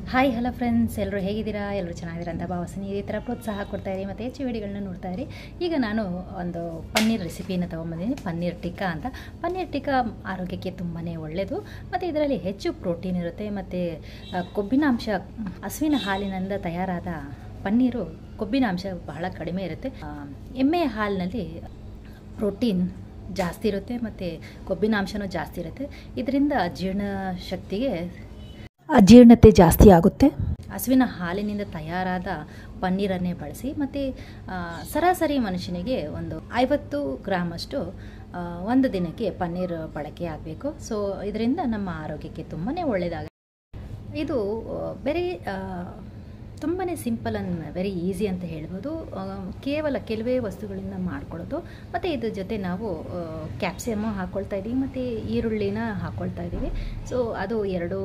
Hi hello friends ಎಲ್ಲರೂ ಹೇಗಿದ್ದೀರಾ ಎಲ್ಲರೂ ಚೆನ್ನಾಗಿದ್ದೀರಾ ಅಂತ ಭಾವಿಸ್ತೀನಿ ಇದೇ ಥರ ಪ್ರೋತ್ಸಾಹ ಕೊಡ್ತಾ ಇರಿ ಮತ್ತು ಹೆಚ್ಚು ವಿಡಿಯೋಗಳನ್ನ ನೋಡ್ತಾ ಇರಿ ಈಗ ನಾನು ಒಂದು ಪನ್ನೀರ್ ರೆಸಿಪಿನ ತೊಗೊಂಬಂದಿದ್ದೀನಿ ಪನ್ನೀರ್ ಟಿಕ್ಕಾ ಅಂತ ಪನ್ನೀರ್ ಟಿಕ್ಕಾ ಆರೋಗ್ಯಕ್ಕೆ ತುಂಬಾ ಒಳ್ಳೆಯದು ಮತ್ತು ಇದರಲ್ಲಿ ಹೆಚ್ಚು ಪ್ರೋಟೀನ್ ಇರುತ್ತೆ ಮತ್ತು ಆ, ಕೊಬ್ಬಿನಾಂಶ ಹಸುವಿನ ಹಾಲಿನಿಂದ ತಯಾರಾದ ಪನ್ನೀರು ಕೊಬ್ಬಿನಾಂಶ ಬಹಳ ಕಡಿಮೆ ಇರುತ್ತೆ ಆ, ಎಮ್ಮೆಯ ಹಾಲಿನಲ್ಲಿ ಪ್ರೋಟೀನ್ ಜಾಸ್ತಿ ಇರುತ್ತೆ ಮತ್ತು ಕೊಬ್ಬಿನಾಂಶನೂ ಜಾಸ್ತಿ ಇರುತ್ತೆ ಇದರಿಂದ ಜೀರ್ಣ ಶಕ್ತಿಗೆ ಅಜೀರ್ಣತೆ ಜಾಸ್ತಿ ಆಗುತ್ತೆ ಹಸುವಿನ ಹಾಲಿನಿಂದ ತಯಾರಾದ ಪನ್ನೀರನ್ನೇ ಬಳಸಿ ಮತ್ತು ಆ, ಸರಾಸರಿ ಮನುಷ್ಯನಿಗೆ ಒಂದು ಐವತ್ತು ಗ್ರಾಮಷ್ಟು ಆ, ಒಂದು ದಿನಕ್ಕೆ ಪನ್ನೀರ್ ಬಳಕೆ ಆಗಬೇಕು ಸೊ ಇದರಿಂದ ನಮ್ಮ ಆರೋಗ್ಯಕ್ಕೆ ತುಂಬಾ ಒಳ್ಳೆಯದಾಗುತ್ತೆ ಇದು ವೆರಿ ತುಂಬಾ ಸಿಂಪಲ್ ಅಂಡ್ ವೆರಿ ಈಸಿ ಅಂತ ಹೇಳ್ಬೋದು ಆ, ಕೇವಲ ಕೆಲವೇ ವಸ್ತುಗಳಿಂದ ಮಾಡ್ಕೊಳ್ಳೋದು ಮತ್ತು ಇದ್ರ ಜೊತೆ ನಾವು ಕ್ಯಾಪ್ಸಿಯಮ್ಮು ಹಾಕ್ಕೊಳ್ತಾ ಇದ್ದೀವಿ ಮತ್ತು ಈರುಳ್ಳಿನ ಹಾಕ್ಕೊಳ್ತಾ ಇದ್ದೀವಿ ಸೊ ಅದು ಎರಡು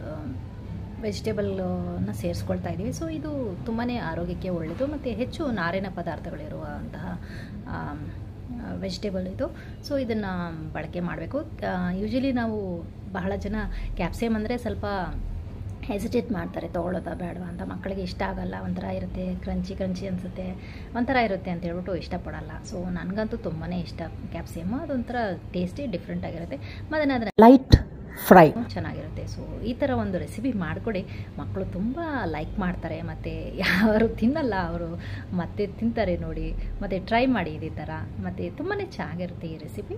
ವೆಜಿಟೇಬಲ್ನ ಸೇರಿಸ್ಕೊಳ್ತಾ ಇದ್ದೀವಿ ಸೊ ಇದು ತುಂಬಾ ಆರೋಗ್ಯಕ್ಕೆ ಒಳ್ಳೆಯದು ಮತ್ತು ಹೆಚ್ಚು ನಾರಿನ ಪದಾರ್ಥಗಳಿರುವಂತಹ ವೆಜಿಟೇಬಲ್ ಇದು ಸೊ ಇದನ್ನು ಬಳಕೆ ಮಾಡಬೇಕು ಯೂಶಲಿ ನಾವು ಬಹಳ ಜನ ಕ್ಯಾಪ್ಸಿಯಮ್ ಅಂದರೆ ಸ್ವಲ್ಪ ಹೆಸಿಟೇಟ್ ಮಾಡ್ತಾರೆ ತೊಗೊಳ್ಳೋದಾ ಬೇಡವಾ ಅಂತ ಮಕ್ಕಳಿಗೆ ಇಷ್ಟ ಆಗಲ್ಲ ಒಂಥರ ಇರುತ್ತೆ ಕ್ರಂಚಿ ಕ್ರಂಚಿ ಅನಿಸುತ್ತೆ ಒಂಥರ ಇರುತ್ತೆ ಅಂತ ಹೇಳ್ಬಿಟ್ಟು ಇಷ್ಟಪಡಲ್ಲ ಸೊ ನನಗಂತೂ ತುಂಬಾ ಇಷ್ಟ ಕ್ಯಾಪ್ಸಿಯಮ್ ಅದೊಂಥರ ಟೇಸ್ಟಿ ಡಿಫ್ರೆಂಟ್ ಆಗಿರುತ್ತೆ ಮತ್ತು ಅದನ್ನು ಲೈಟ್ ಫ್ರೈ ಚೆನ್ನಾಗಿರುತ್ತೆ ಸೊ ಈ ಥರ ಒಂದು ರೆಸಿಪಿ ಮಾಡಿಕೊಡಿ ಮಕ್ಕಳು ತುಂಬ ಲೈಕ್ ಮಾಡ್ತಾರೆ ಮತ್ತು ಯಾರು ತಿನ್ನಲ್ಲ ಅವರು ಮತ್ತೆ ತಿಂತಾರೆ ನೋಡಿ ಮತ್ತು ಟ್ರೈ ಮಾಡಿ ಇದೇ ಥರ ಮತ್ತು ತುಂಬಾ ಚೆನ್ನಾಗಿರುತ್ತೆ ಈ ರೆಸಿಪಿ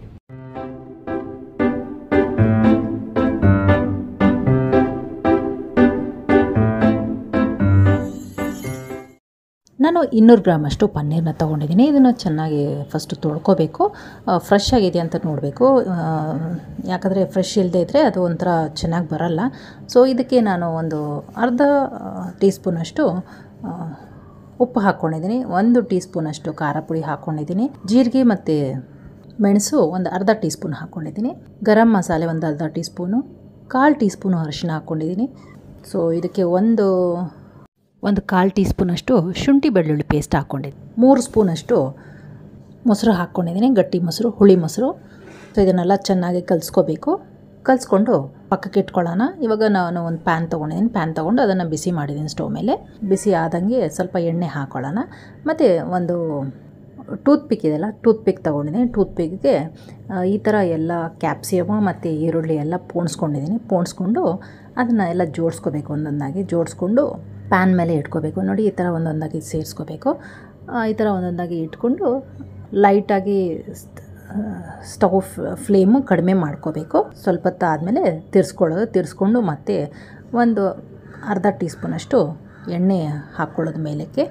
ನಾನು ಇನ್ನೂರು ಗ್ರಾಮಷ್ಟು ಪನ್ನೀರನ್ನ ತೊಗೊಂಡಿದ್ದೀನಿ ಇದನ್ನು ಚೆನ್ನಾಗಿ ಫಸ್ಟು ತೊಳ್ಕೊಬೇಕು ಫ್ರೆಶ್ ಆಗಿದೆ ಅಂತ ನೋಡಬೇಕು ಯಾಕಂದರೆ ಫ್ರೆಶ್ ಇಲ್ಲದೆ ಇದ್ದರೆ ಅದು ಒಂಥರ ಚೆನ್ನಾಗಿ ಬರಲ್ಲ ಸೊ ಇದಕ್ಕೆ ನಾನು ಒಂದು ಅರ್ಧ ಟೀ ಸ್ಪೂನಷ್ಟು ಉಪ್ಪು ಹಾಕ್ಕೊಂಡಿದ್ದೀನಿ ಒಂದು ಟೀ ಸ್ಪೂನಷ್ಟು ಖಾರ ಪುಡಿ ಹಾಕ್ಕೊಂಡಿದ್ದೀನಿ ಜೀರಿಗೆ ಮತ್ತು ಮೆಣಸು ಒಂದು ಅರ್ಧ ಟೀ ಸ್ಪೂನ್ ಹಾಕ್ಕೊಂಡಿದ್ದೀನಿ ಗರಂ ಮಸಾಲೆ ಒಂದು ಅರ್ಧ ಟೀ ಸ್ಪೂನು ಕಾಲು ಟೀ ಸ್ಪೂನು ಅರಿಶಿನ ಹಾಕ್ಕೊಂಡಿದ್ದೀನಿ ಸೊ ಇದಕ್ಕೆ ಒಂದು ಒಂದು ಕಾಲು ಟೀ ಸ್ಪೂನಷ್ಟು ಶುಂಠಿ ಬೆಳ್ಳುಳ್ಳಿ ಪೇಸ್ಟ್ ಹಾಕ್ಕೊಂಡಿದ್ದೀನಿ ಮೂರು ಸ್ಪೂನಷ್ಟು ಮೊಸರು ಹಾಕ್ಕೊಂಡಿದ್ದೀನಿ ಗಟ್ಟಿ ಮೊಸರು ಹುಳಿ ಮೊಸರು ಸೊ ಇದನ್ನೆಲ್ಲ ಚೆನ್ನಾಗಿ ಕಲಿಸ್ಕೋಬೇಕು ಕಲಿಸ್ಕೊಂಡು ಪಕ್ಕಕ್ಕೆ ಇಟ್ಕೊಳ್ಳೋಣ ಇವಾಗ ನಾನು ಒಂದು ಪ್ಯಾನ್ ತೊಗೊಂಡಿದ್ದೀನಿ ಪ್ಯಾನ್ ತೊಗೊಂಡು ಅದನ್ನು ಬಿಸಿ ಮಾಡಿದ್ದೀನಿ ಸ್ಟವ್ ಮೇಲೆ ಬಿಸಿ ಆದಂಗೆ ಸ್ವಲ್ಪ ಎಣ್ಣೆ ಹಾಕ್ಕೊಳ್ಳೋಣ ಮತ್ತು ಒಂದು ಟೂತ್ ಪಿಕ್ ಇದೆಯಲ್ಲ ಟೂತ್ ಪಿಕ್ ತೊಗೊಂಡಿದ್ದೀನಿ ಟೂತ್ ಪಿಕ್ಗೆ ಈ ಥರ ಎಲ್ಲ ಕ್ಯಾಪ್ಸಿಯಮು ಮತ್ತು ಈರುಳ್ಳಿ ಎಲ್ಲ ಪೋಣಿಸ್ಕೊಂಡಿದ್ದೀನಿ ಪೋಣಿಸ್ಕೊಂಡು ಅದನ್ನು ಎಲ್ಲ ಜೋಡಿಸ್ಕೋಬೇಕು ಒಂದೊಂದಾಗಿ ಜೋಡಿಸ್ಕೊಂಡು ಪ್ಯಾನ್ ಮೇಲೆ ಇಟ್ಕೋಬೇಕು ನೋಡಿ ಈ ಥರ ಒಂದೊಂದಾಗಿ ಸೇರಿಸ್ಕೋಬೇಕು ಈ ಥರ ಒಂದೊಂದಾಗಿ ಇಟ್ಕೊಂಡು ಲೈಟಾಗಿ ಸ್ಟವ್ ಫ್ಲೇಮು ಕಡಿಮೆ ಮಾಡ್ಕೋಬೇಕು ಸ್ವಲ್ಪ ಹೊತ್ತು ಆದಮೇಲೆ ತಿರ್ಸ್ಕೊಳ್ಳೋದು ತಿರ್ಸ್ಕೊಂಡು ಮತ್ತೆ ಒಂದು ಅರ್ಧ ಟೀ ಸ್ಪೂನಷ್ಟು ಎಣ್ಣೆ ಹಾಕ್ಕೊಳ್ಳೋದು ಮೇಲಕ್ಕೆ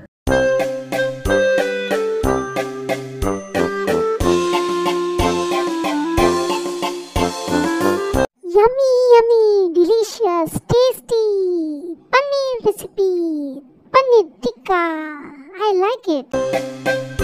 Yummy, yummy, delicious, tasty paneer recipe. Paneer tikka. I like it.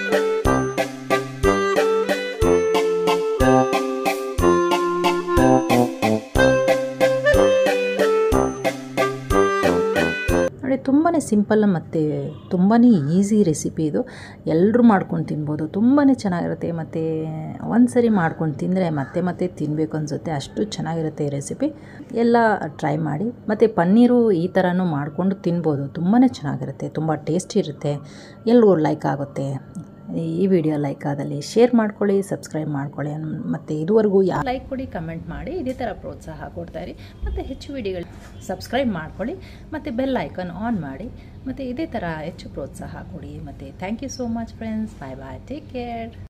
ನೋಡಿ ತುಂಬಾ ಸಿಂಪಲ್ ಮತ್ತು ತುಂಬಾ ಈಸಿ ರೆಸಿಪಿ ಇದು ಎಲ್ಲರೂ ಮಾಡ್ಕೊಂಡು ತಿನ್ಬೋದು ತುಂಬಾ ಚೆನ್ನಾಗಿರುತ್ತೆ ಮತ್ತು ಒಂದು ಸರಿ ಮಾಡ್ಕೊಂಡು ತಿಂದರೆ ಮತ್ತೆ ಮತ್ತೆ ತಿನ್ನಬೇಕು ಅನಿಸುತ್ತೆ ಅಷ್ಟು ಚೆನ್ನಾಗಿರುತ್ತೆ ಈ ರೆಸಿಪಿ ಎಲ್ಲ ಟ್ರೈ ಮಾಡಿ ಮತ್ತು ಪನ್ನೀರು ಈ ಥರನೂ ಮಾಡಿಕೊಂಡು ತಿನ್ಬೋದು ತುಂಬಾ ಚೆನ್ನಾಗಿರುತ್ತೆ ತುಂಬ ಟೇಸ್ಟಿ ಇರುತ್ತೆ ಎಲ್ರಿಗೂ ಲೈಕ್ ಆಗುತ್ತೆ ಈ ವಿಡಿಯೋ ಲೈಕ್ ಆದಲ್ಲಿ ಶೇರ್ ಮಾಡ್ಕೊಳ್ಳಿ ಸಬ್ಸ್ಕ್ರೈಬ್ ಮಾಡ್ಕೊಳ್ಳಿ ಮತ್ತು ಇದುವರೆಗೂ ಯಾ ಲೈಕ್ ಕೊಡಿ ಕಮೆಂಟ್ ಮಾಡಿ ಇದೇ ಥರ ಪ್ರೋತ್ಸಾಹ ಕೊಡ್ತಾ ಇರಿ ಮತ್ತು ಹೆಚ್ಚು ವಿಡಿಯೋಗಳು ಸಬ್ಸ್ಕ್ರೈಬ್ ಮಾಡ್ಕೊಳ್ಳಿ ಮತ್ತು ಬೆಲ್ ಐಕಾನ್ ಆನ್ ಮಾಡಿ ಮತ್ತು ಇದೇ ಥರ ಹೆಚ್ಚು ಪ್ರೋತ್ಸಾಹ ಕೊಡಿ ಮತ್ತು thank you so much friends bye bye take care